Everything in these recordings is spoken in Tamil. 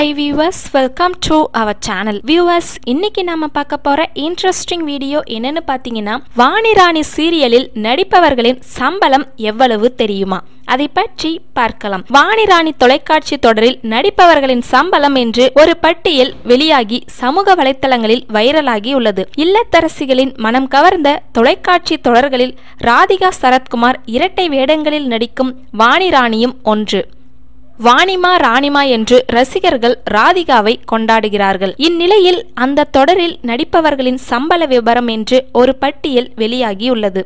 high viewers welcome to our channel viewers இன்னைக்கு நாம பார்க்க போற இன்ட்ரெஸ்டிங் வீடியோ என்னன்னு பார்த்தீங்கன்னா வாணிராணி சீரியலில் நடிப்பவர்களின் சம்பளம் எவ்வளவு தெரியுமா அதை பற்றி பார்க்கலாம் வாணிராணி தொலைக்காட்சி தொடரில் நடிப்பவர்களின் சம்பளம் என்று ஒரு பட்டியல் வெளியாகி சமூக வலைத்தளங்களில் வைரலாகி உள்ளது இல்லத்தரசிகளின் மனம் கவர்ந்த தொலைக்காட்சி தொடர்களில் ராதிகா சரத்குமார் இரட்டை வேடங்களில் நடிக்கும் வாணிராணியும் ஒன்று வாணிமா ராணிமா என்று ரசிகர்கள் ராதிகாவை கொண்டாடுகிறார்கள் இந்நிலையில் அந்த தொடரில் நடிப்பவர்களின் சம்பள விவரம் என்று ஒரு பட்டியல் வெளியாகியுள்ளது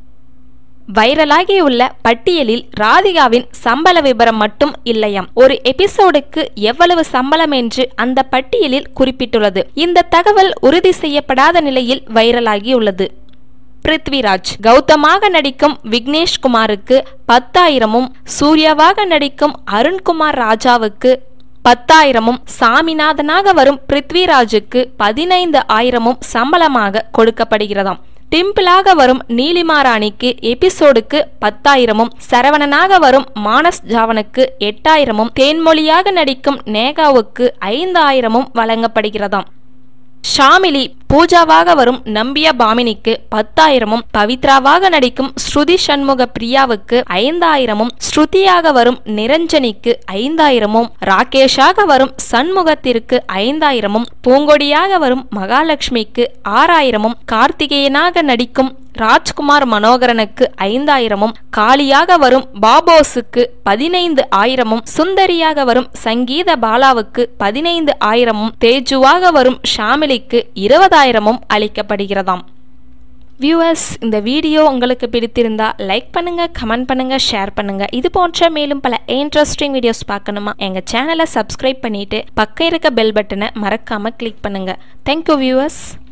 வைரலாகியுள்ள பட்டியலில் ராதிகாவின் சம்பள விபரம் மட்டும் இல்லையாம் ஒரு எபிசோடுக்கு எவ்வளவு சம்பளம் என்று அந்த பட்டியலில் குறிப்பிட்டுள்ளது இந்த தகவல் உறுதி செய்யப்படாத நிலையில் வைரலாகியுள்ளது பிருத்விராஜ் கௌதமாக நடிக்கும் விக்னேஷ் குமாருக்கு பத்தாயிரமும் சூர்யாவாக நடிக்கும் அருண்குமார் ராஜாவுக்கு பத்தாயிரமும் சாமிநாதனாக வரும் பிருத்விராஜுக்கு பதினைந்து ஆயிரமும் சம்பளமாக கொடுக்கப்படுகிறதாம் டிம்பிளாக வரும் நீலிமாராணிக்கு எபிசோடுக்கு பத்தாயிரமும் சரவணனாக வரும் மானஸ் ஜாவனுக்கு எட்டாயிரமும் தேன்மொழியாக நடிக்கும் நேகாவுக்கு ஐந்தாயிரமும் வழங்கப்படுகிறதாம் ஷாமிலி பூஜாவாக வரும் நம்பிய பாமினிக்கு பத்தாயிரமும் பவித்ராவாக நடிக்கும் ஸ்ருதி சண்முக பிரியாவுக்கு ஐந்தாயிரமும் ஸ்ருதியாக வரும் நிரஞ்சனிக்கு ஐந்தாயிரமும் ராகேஷாக வரும் சண்முகத்திற்கு ஐந்தாயிரமும் பூங்கொடியாக வரும் மகாலட்சுமிக்கு ஆறாயிரமும் கார்த்திகேயனாக நடிக்கும் ராஜ்குமார் மனோகரனுக்கு ஐந்தாயிரமும் காளியாக வரும் பாபோஸுக்கு பதினைந்து ஆயிரமும் சுந்தரியாக வரும் சங்கீத பாலாவுக்கு பதினைந்து ஆயிரமும் தேஜுவாக வரும் ஷாமிலிக்கு இருபதாயிரமும் அளிக்கப்படுகிறதாம் வியூவர்ஸ் இந்த வீடியோ உங்களுக்கு பிடித்திருந்தா லைக் பண்ணுங்க கமெண்ட் பண்ணுங்க ஷேர் பண்ணுங்க இது போன்ற மேலும் பல இன்ட்ரெஸ்டிங் வீடியோஸ் பார்க்கணுமா எங்க சேனலை சப்ஸ்கிரைப் பண்ணிட்டு பக்கம் இருக்க பெல் பட்டனை மறக்காம கிளிக் பண்ணுங்க தேங்க்யூ வியூவர்ஸ்